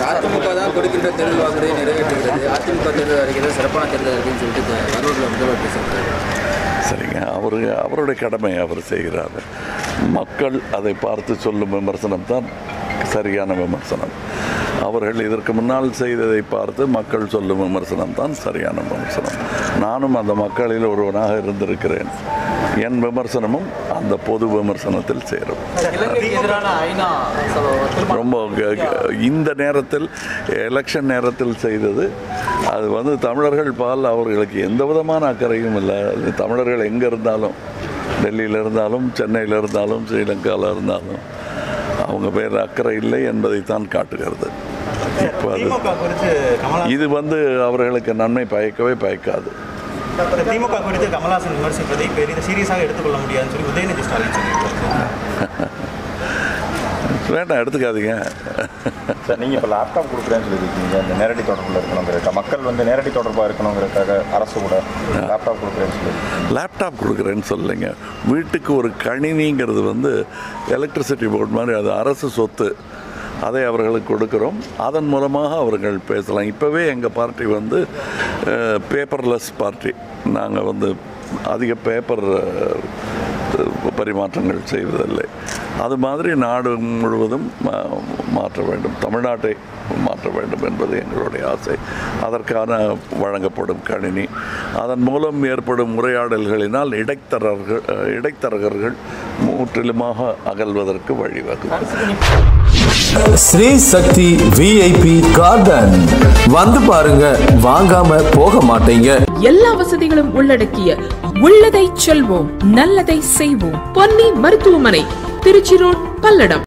அதிமுக தான் கொடுக்கின்ற தேர்தல் வாக்குறுதியை நிறைவேற்றுகிறது அதிமுக தேர்தல் அறிக்கையில் சிறப்பான தேர்தல் இருக்குன்னு சொல்லிட்டு கரூரில் முதல்வர் பேசியிருக்காரு சரிங்க அவரு அவருடைய கடமையை அவர் செய்கிறார் மக்கள் அதை பார்த்து சொல்லும் விமர்சனம் தான் சரியான விமர்சனம் அவர்கள் இதற்கு முன்னால் செய்ததை பார்த்து மக்கள் சொல்லும் விமர்சனம் தான் சரியான விமர்சனம் நானும் அந்த மக்களில் ஒருவனாக இருந்திருக்கிறேன் என் விமர்சனமும் அந்த பொது விமர்சனத்தில் சேரும் இலங்கைக்கு எதிரான ஐநா ரொம்ப க- க- இந்த நேரத்தில் எலெக்ஷன் நேரத்தில் செய்தது அது வந்து தமிழர்கள் பால் அவர்களுக்கு எந்த விதமான அக்கறையும் இல்லை அது தமிழர்கள் எங்கே இருந்தாலும் டெல்லியில் இருந்தாலும் சென்னையில் இருந்தாலும் ஸ்ரீலங்காவில் இருந்தாலும் அவங்க பேர் அக்கறை இல்லை என்பதைத்தான் காட்டுகிறது இப்போ அது திமுக குறித்து கமலா இது வந்து அவர்களுக்கு நன்மை பயக்கவே பயக்காது திமுக குறித்து கமலஹாசன் விமர்சிப்பதை பெரிய சீரியஸாக எடுத்துக்கொள்ள முடியாதுன்னு சொல்லி உதயநிதி ஸ்டாலின் சொல்லியிருக்காரு வேண்டாம் எடுத்துக்காதீங்க சார் நீங்கள் இப்போ லேப்டாப் கொடுக்குறேன்னு சொல்லியிருக்கீங்க இந்த நேரடி தொடர்பில் இருக்கணுங்கிறக்க மக்கள் வந்து நேரடி தொடர்பாக இருக்கணுங்கிறதுக்காக அரசு கூட லேப்டாப் கொடுக்குறேன்னு சொல்லி லேப்டாப் கொடுக்குறேன்னு சொல்லலைங்க வீட்டுக்கு ஒரு கணினிங்கிறது வந்து எலக்ட்ரிசிட்டி போர்டு மாதிரி அது அரசு சொத்து அதை அவர்களுக்கு கொடுக்குறோம் அதன் மூலமாக அவர்கள் பேசலாம் இப்போவே எங்கள் பார்ட்டி வந்து பேப்பர்லெஸ் பார்ட்டி நாங்கள் வந்து அதிக பேப்பர் பரிமாற்றங்கள் செய்வதில்லை அது மாதிரி நாடு முழுவதும் மா- மாற்ற வேண்டும் தமிழ்நாட்டை மாற்ற வேண்டும் என்பது எங்களுடைய ஆசை அதற்கான வழங்கப்படும் கணினி அதன் மூலம் ஏற்படும் உரையாடல்களினால் இடைத்தரகர்கள் அஹ், இடைத்தரகர்கள் முற்றிலுமாக அகல்வதற்கு வழிவகுக்கும் ஸ்ரீ சக்தி விஐபி கார்டன் வந்து பாருங்க வாங்காம போக மாட்டீங்க எல்லா வசதிகளும் உள்ளடக்கிய உள்ளதை செல்வோம் நல்லதை செய்வோம் பொன்னி மருத்துவமனை திருச்சி ரோட் பல்லடம்